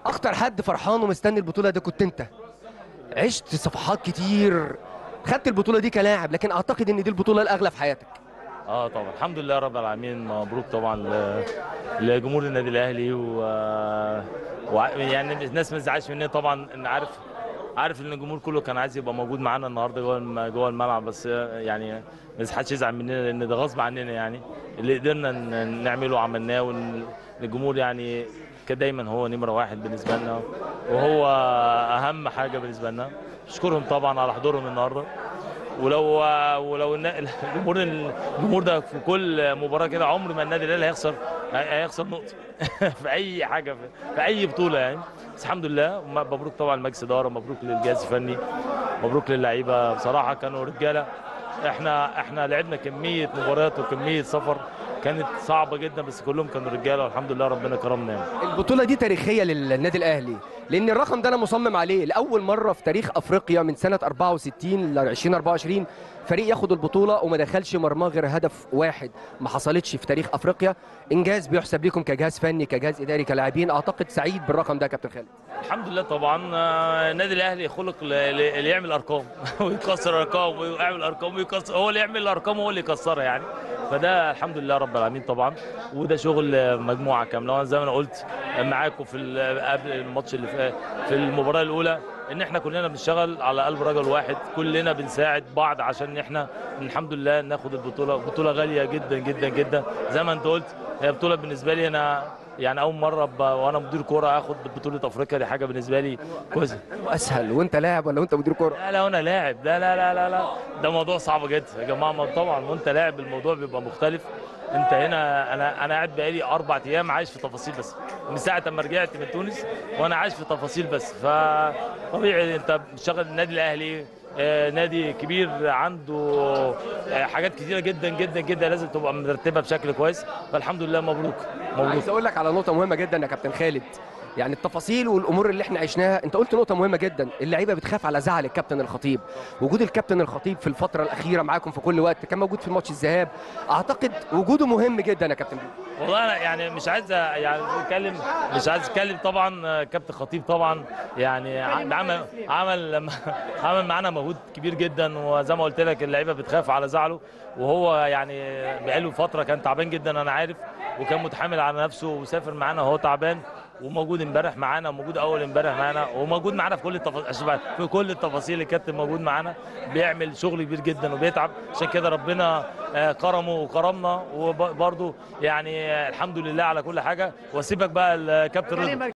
اكتر حد فرحان ومستني البطوله ده كنت انت عشت صفحات كتير خدت البطوله دي كلاعب لكن اعتقد ان دي البطوله الاغلى في حياتك اه طبعا الحمد لله رب العالمين مبروك طبعا ل- لجمهور النادي الاهلي و... و... يعني الناس ما تزعلش مني طبعا ان عارف عارف ان الجمهور كله كان عايز يبقى موجود معانا النهارده جوه الم- جوه الملعب بس يعني ما حدش يزعل مننا لان ده غصب عننا يعني اللي قدرنا ن- نعمله عملناه والجمهور يعني كان دايما هو نمره واحد بالنسبه لنا وهو اهم حاجه بالنسبه لنا اشكرهم طبعا على حضورهم النهارده ولو ولو النا- الجمهور الجمهور ده في كل مباراه كده عمر ما النادي الاهلي هيخسر هيخسر نقطه في اي حاجه في, في اي بطوله يعني بس الحمد لله وم- مبروك طبعا لمجلس اداره مبروك للجهاز الفني مبروك للعيبه بصراحه كانوا رجاله احنا احنا لعبنا كميه مباريات وكميه سفر كانت صعبه جدا بس كلهم كانوا رجاله والحمد لله ربنا كرمنا يعني. البطوله دي تاريخيه للنادي الاهلي لان الرقم ده انا مصمم عليه لاول مره في تاريخ افريقيا من سنه 64 ل 2024 فريق ياخد البطوله وما دخلش مرماه غير هدف واحد ما حصلتش في تاريخ افريقيا انجاز بيحسب لكم كجهاز فني كجهاز اداري كلاعبين اعتقد سعيد بالرقم ده يا كابتن خالد الحمد لله طبعا آه، النادي الاهلي خلق ل- ل- اللي يعمل ارقام ويكسر ارقام ويعمل ارقام ويكسر هو اللي يعمل الارقام هو اللي يكسرها يعني فده الحمد لله رب العالمين طبعا وده شغل مجموعه كامله وانا زي ما انا قلت معاكم في ال- قبل الماتش اللي في في المباراه الاولى ان احنا كلنا بنشتغل على قلب رجل واحد كلنا بنساعد بعض عشان احنا الحمد لله ناخد البطوله بطوله غاليه جدا جدا جدا زي ما انت قلت هي بطوله بالنسبه لي انا يعني اول مره ب... وانا مدير كوره اخد بطوله افريقيا دي حاجه بالنسبه لي كويسه اسهل وانت لاعب ولا وانت مدير كوره لا لا وانا لاعب لا لا لا لا لا ده موضوع صعب جدا يا جماعه ما طبعا وانت لاعب الموضوع بيبقى مختلف انت هنا انا انا قاعد بقالي اربع ايام عايش في تفاصيل بس من ساعه ما رجعت من تونس وانا عايش في تفاصيل بس فطبيعي انت بتشتغل النادي الاهلي آه، نادي كبير عنده آه، حاجات كتيره جدا جدا جدا لازم تبقى مرتبه بشكل كويس فالحمد لله مبروك مبروك عايز اقول لك على نقطه مهمه جدا يا كابتن خالد يعني التفاصيل والامور اللي احنا عشناها انت قلت نقطه مهمه جدا اللعيبه بتخاف على زعل الكابتن الخطيب وجود الكابتن الخطيب في الفتره الاخيره معاكم في كل وقت كان موجود في ماتش الذهاب اعتقد وجوده مهم جدا يا كابتن بيه. والله انا يعني مش عايز يعني اتكلم مش عايز اتكلم طبعا آه، كابتن خطيب طبعا يعني ع- عمل عمل عمل معانا مجهود كبير جدا وزي ما قلت لك اللعيبه بتخاف على زعله وهو يعني بقاله فتره كان تعبان جدا انا عارف وكان متحامل على نفسه وسافر معانا وهو تعبان وموجود امبارح معانا وموجود اول امبارح معانا وموجود معانا في كل التفاصيل في كل التفاصيل الكابتن موجود معانا بيعمل شغل كبير جدا وبيتعب عشان كده ربنا آه، كرمه وكرمنا وبرضه يعني آه، الحمد لله على كل حاجه واسيبك بقى الكابتن رضا